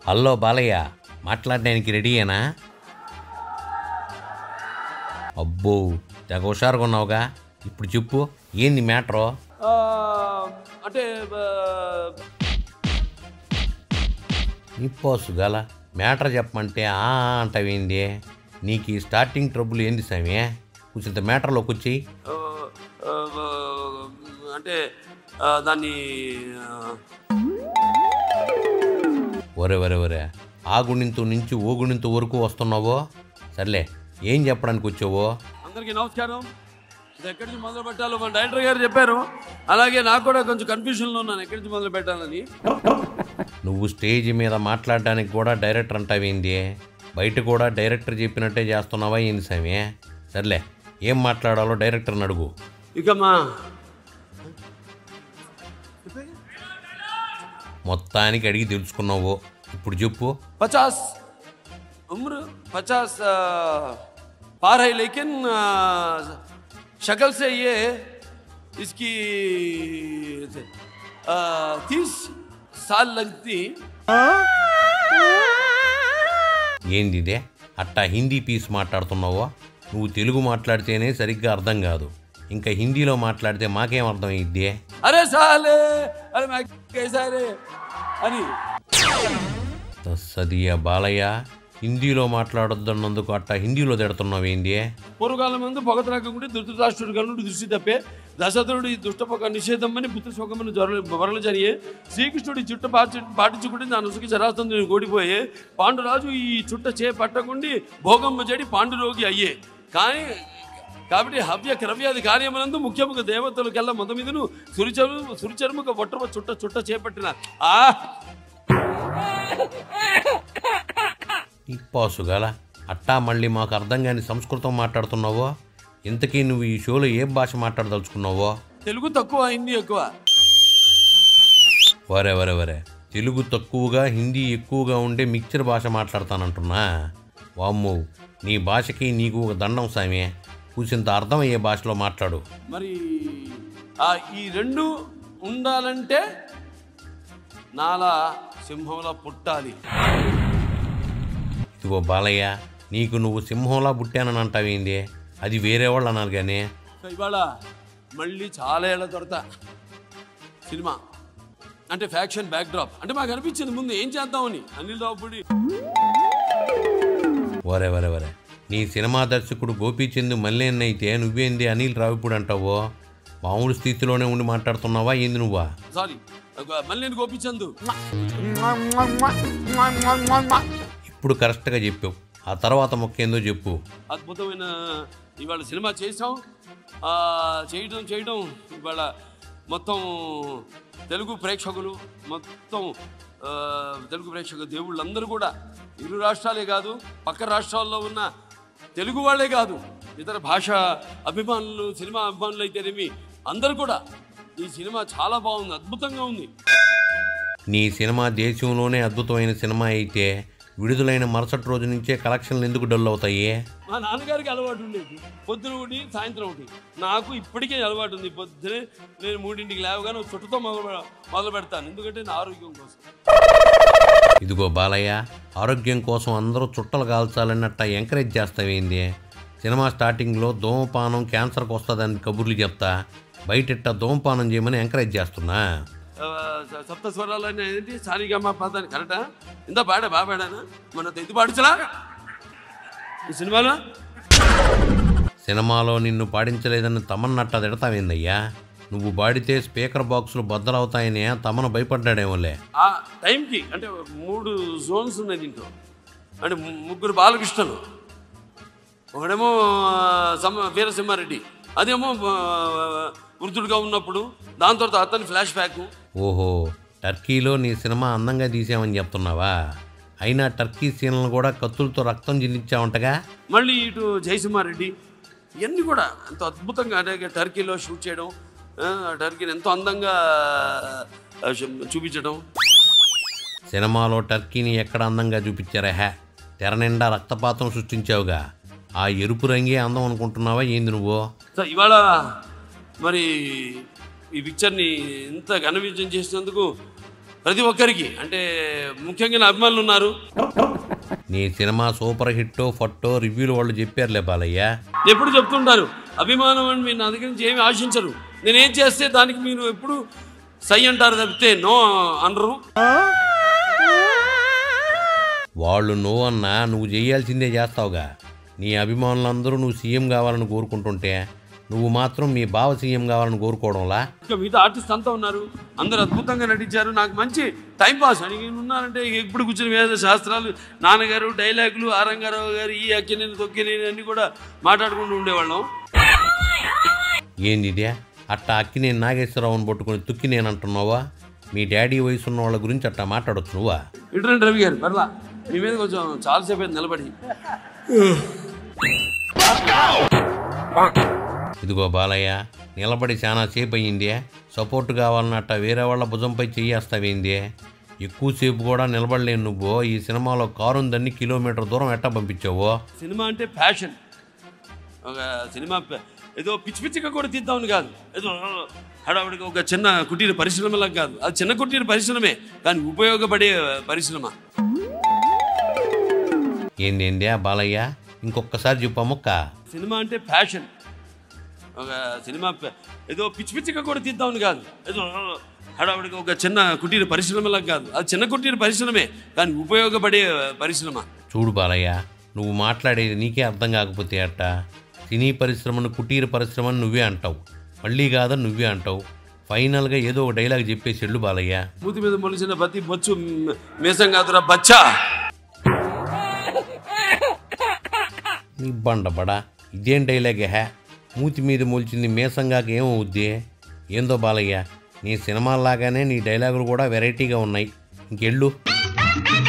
hello Balayya మాట్లాడడానికి రెడీయేనా అబ్బో తెగ హుషారుగా ఉన్నావుగా ఇప్పుడు చెప్పు ఏంది మ్యాటరు ఆ, అంటే ఆ, నిప్పోసు గల మ్యాటర్ చెప్పమంటే ఆ ఆ అంటావేంది నీకు ఈ స్టార్టింగ్ ట్రబుల్ ఏంది స్వామి కొంచెం మ్యాటర్లోకి వచ్చి ఆ, ఆ, అంటే ఆ, దాన్ని ఆ, ఒరే ఒరే ఒరే ఆ గుణింతు నుంచి ఓ గుణింతు వరకు వస్తున్నావో సర్లే ఏం చెప్పడానికి వచ్చావో అందరికీ నమస్కారం ఇది ఎక్కడి నుంచి మొదలు పెట్టాలో మన డైరెక్టర్ గారు చెప్పారు అలాగే నాకు కూడా కొంచెం కన్ఫ్యూజన్లో ఉన్నాను ఎక్కడి నుంచి మొదలు పెట్టాలని నువ్వు స్టేజ్ మీద మాట్లాడడానికి కూడా డైరెక్టర్ అంటావేంది బయట కూడా డైరెక్టర్ చెప్పినట్టే చేస్తున్నావా ఏంది స్వామి సర్లే ఏం మాట్లాడాలో డైరెక్టర్ని అడుగు ఇక మా మొత్తానికి అడిగి తెలుసుకున్నావు ఇప్పుడు చెప్పు पचास उम्र पचास आ, पार है लेकिन आ, शक्ल से ये इसकी तीस साल लगती ఏంది ఇదే అట్టా హిందీ పీస్ మాట్లాడుతున్నావో నువ్వు తెలుగు మాట్లాడితేనే సరిగ్గా అర్థం కాదు ఇంకా హిందీలో మాట్లాడితే మాకేం అర్థం అయ్యిద్ది अरे साले अरे मैं कैसा है रे అని సదియ బాలయ్య హిందీలో మాట్లాడొద్దన్నందుకు అట్టా హిందీలో తిడుతున్నావేంది పూర్వకాలం ముందు పొగ త్రాగకుండి ధృతరాష్ట్రుడి కనుడు దృష్టి తప్పే దశరథుడు ఈ దుష్టపొక నిషేధమని పుత్ర శోకమని జ్వరలు వరలు జరిగే శ్రీకృష్ణుడి చుట్ట పాటి పాటించుకుంటే దాని ఉసుకి జరాస్తుంది ఓడిపోయే పాండురాజు ఈ చుట్ట చే పట్టకుండి భోగమ్మ చెడి పాండురోగి అయ్యే కానీ కాబట్టి హవ్య క్రవ్యాది కార్యమనందు ముఖ్యముగా దేవతలకెల్లా మొద మీదను సురిచరు సురిచర్ముక ఒట్టమ చుట్ట చుట్ట చేపట్టిన ఆ ఇప్పాసుగాల అట్టా మళ్ళీ మాకు అర్థం కాని సంస్కృతం మాట్లాడుతున్నావో ఇంతకీ నువ్వు ఈ షోలో ఏ భాష మాట్లాడదలుచుకున్నావో తెలుగు తక్కువ హిందీ ఎక్కువ వరే వరే వరే తెలుగు తక్కువగా హిందీ ఎక్కువగా ఉండే మిక్చర్ భాష మాట్లాడతానంటున్నా వామ్మో నీ భాషకి నీకు ఒక దండం సామి కూసింత అర్థమయ్యే భాషలో మాట్లాడు మరి ఆ ఈ రెండు ఉండాలంటే నాలా సింహంలా పుట్టాలి ఇదిగో బాలయ్య నీకు నువ్వు సింహంలా పుట్టానని అంటావేంది అది వేరే వాళ్ళు అన్నారు కానీ సో ఇవాళ మళ్ళీ చాలా ఏళ్ళ తర్వాత సినిమా అంటే ఫ్యాక్షన్ బ్యాక్ డ్రాప్ అంటే మాకు అనిపించింది ముందు ఏం చేద్దామని అనిల్ రావుపూడి వరే వరే వరే నీ సినిమా దర్శకుడు గోపీచంద్ మల్లేన్ అయితే నువ్వేంది అనిల్ రావిపూడి అంటావో మామూలు స్థితిలోనే ఉండి మాట్లాడుతున్నావా ఏంది నువ్వా సారీ మళ్ళీ నేను గోపించందు ఇప్పుడు కరెక్ట్గా చెప్పావు ఆ తర్వాత మొక్కేందో చెప్పు అద్భుతమైన ఇవాళ సినిమా చేసాం ఆ, చేయడం చేయడం ఇవాళ మొత్తం తెలుగు ప్రేక్షకులు మొత్తం ఆ, తెలుగు ప్రేక్షక దేవుళ్ళందరూ కూడా ఇరు రాష్ట్రాలే కాదు పక్క రాష్ట్రాల్లో ఉన్న తెలుగు వాళ్ళే కాదు ఇతర భాష అభిమానులు సినిమా అభిమానులు అయితేనేమి అందరూ కూడా ఈ సినిమా చాలా బాగుంది అద్భుతంగా ఉంది నీ సినిమా దేశంలోనే అద్భుతమైన సినిమా అయితే విడుదలైన మరుసటి రోజు నుంచే కలెక్షన్లు ఎందుకు డల్ అవుతాయి మా నాన్నగారికి అలవాటు ఉండేది పొద్దున ఒకటి సాయంత్రం ఒకటి నాకు ఇప్పటికే అలవాటు ఉంది పొద్దునే నేను మూడింటికి లేవగానే ఒక చుట్టతో మొదలు పె- మొదలు పెడతాను ఎందుకంటే నా ఆరోగ్యం కోసం ఇదిగో బాలయ్య ఆరోగ్యం కోసం అందరూ చుట్టలు కాల్చాలన్నట్ట ఎంకరేజ్ చేస్తావేంది సినిమా స్టార్టింగ్లో ధూమపానం క్యాన్సర్కి వస్తుందని కబుర్లు చెప్తా బయటెట్ట ధూమపానం చేయమని ఎంకరేజ్ చేస్తున్నా ఆ, స- సప్త స్వరాలు అని ఏంటి సారిగమ్మ పదాన్ని కరెక్టా ఇంత పాడా బాగా పాడానా మన తెంది పాడించలా ఈ సినిమాలో సినిమాలో నిన్ను పాడించలేదని తమన్నట్ట తిడతావేందయ్యా నువ్వు పాడితే స్పీకర్ బాక్సులు బద్దలవుతాయని తమన భయపడ్డాడేమోలే ఆ టైంకి అంటే మూడు జోన్స్ ఉన్నాయి దీంట్లో అంటే ము- ముగ్గురు బాలకృష్ణలు ఒకడేమో సమ వీరసింహారెడ్డి అదేమో ఆ, వృద్ధుడుగా ఉన్నప్పుడు దాని తర్వాత అతని ఫ్లాష్ బ్యాక్ ఓహో టర్కీలో నీ సినిమా అందంగా తీసామని చెప్తున్నావా అయినా టర్కీ సీన్లను కూడా కత్తులతో రక్తం జిల్లించావంటగా మళ్ళీ ఇటు జయసింహారెడ్డి ఇవన్నీ కూడా ఎంతో అద్భుతంగా అంటే టర్కీలో షూట్ చేయడం ఆ, టర్కీని ఎంతో అందంగా ఆ, చూ- చూపించడం సినిమాలో టర్కీని ఎక్కడ అందంగా చూపించారా హే తెర నిండా రక్తపాతం సృష్టించావుగా ఆ ఎరుపు రంగే అందం అనుకుంటున్నావా ఏంది నువ్వు సో ఇవాళ మరి ఈ పిక్చర్ని ఇంత ఘన విజయం చేసినందుకు ప్రతి ఒక్కరికి అంటే ముఖ్యంగా నా అభిమానులు ఉన్నారు నీ సినిమా సూపర్ హిట్టో ఫట్టో రివ్యూలు వాళ్ళు చెప్పారులే బాలయ్య ఎప్పుడు చెప్తుంటారు అభిమానం అని మీరు నా దగ్గర నుంచి ఏమి ఆశించరు నేనేం చేస్తే దానికి మీరు ఎప్పుడు సై అంటారు తప్పితే నో అనరు వాళ్ళు నువ్వు అన్నా నువ్వు చేయాల్సిందే చేస్తావుగా నీ అభిమానులందరూ నువ్వు సీఎం కావాలని కోరుకుంటుంటే నువ్వు మాత్రం మీ బావ సీఎం కావాలని కోరుకోవడంలా ఇంకా మిగతా ఆర్టిస్ట్ అంతా ఉన్నారు అందరు అద్భుతంగా నటించారు నాకు మంచి టైం పాస్ అని నేను ఉన్నానంటే ఎప్పుడు కూర్చుని వేద శాస్త్రాలు నాన్నగారు డైలాగులు ఆరంగారావు గారు ఈ అక్కినేని తొక్కినేని అన్ని కూడా మాట్లాడుకుంటూ ఉండేవాళ్ళం ఏంది ఇదే అట్టా అక్కి నేను నాగేశ్వరరావుని పట్టుకొని తుక్కి నేను అంటున్నావా మీ డాడీ వయసు ఉన్న వాళ్ళ గురించి అట్టా మాట్లాడొచ్చు నువ్వా ఇటువంటి రవి గారు పర్లా మీ మీద కొంచెం చాలాసేపు అయింది నిలబడి ఇదిగో బాలయ్య నిలబడి చాలా సేపు అయ్యిందే సపోర్ట్ కావాలన్నట్ట వేరే వాళ్ళ భుజంపై చెయ్యేస్తావేంది ఎక్కువసేపు కూడా నిలబడలేను నువ్వు ఈ సినిమాలో కారుందన్ని కిలోమీటర్ దూరం ఎట్టా పంపించావు సినిమా అంటే ప్యాషన్ ఒక సినిమా ప- ఏదో పిచ్చి పిచ్చిగా కూడా తీద్దామని కాదు ఏదో హడావుడిగా ఒక చిన్న కుటీర పరిశ్రమలా కాదు అది చిన్న కుటీర పరిశ్రమే కానీ ఉపయోగపడే పరిశ్రమ ఏంది ఏంది బాలయ్య ఇంకొకసారి చెప్పు మొక్క సినిమా అంటే ప్యాషన్ ఒక సినిమా ప- ఏదో పిచ్చి పిచ్చిగా కూడా తీద్దామని కాదు ఏదో హడావుడిగా ఒక చిన్న కుటీర పరిశ్రమలా కాదు అది చిన్న కుటీర పరిశ్రమే కానీ ఉపయోగపడే పరిశ్రమ చూడు బాలయ్య నువ్వు మాట్లాడేది నీకే అర్థం కాకపోతే అట్ట సినీ పరిశ్రమను కుటీర పరిశ్రమను నువ్వే అంటావు మళ్ళీ కాదని నువ్వే అంటావు ఫైనల్గా ఏదో ఒక డైలాగ్ చెప్పేసి వెళ్ళు బాలయ్య మూతి మీద మొలిచిన బతి బొచ్చు మ్, మీసం కాదురా బచ్చా నీ బండబడా ఇదేం డైలాగ్ హే మూతి మీద మొలిచింది మేసంగాక ఏమవుద్ది ఏందో బాలయ్య నీ సినిమాల్లాగానే నీ డైలాగులు కూడా వెరైటీగా ఉన్నాయి ఇంకెళ్ళు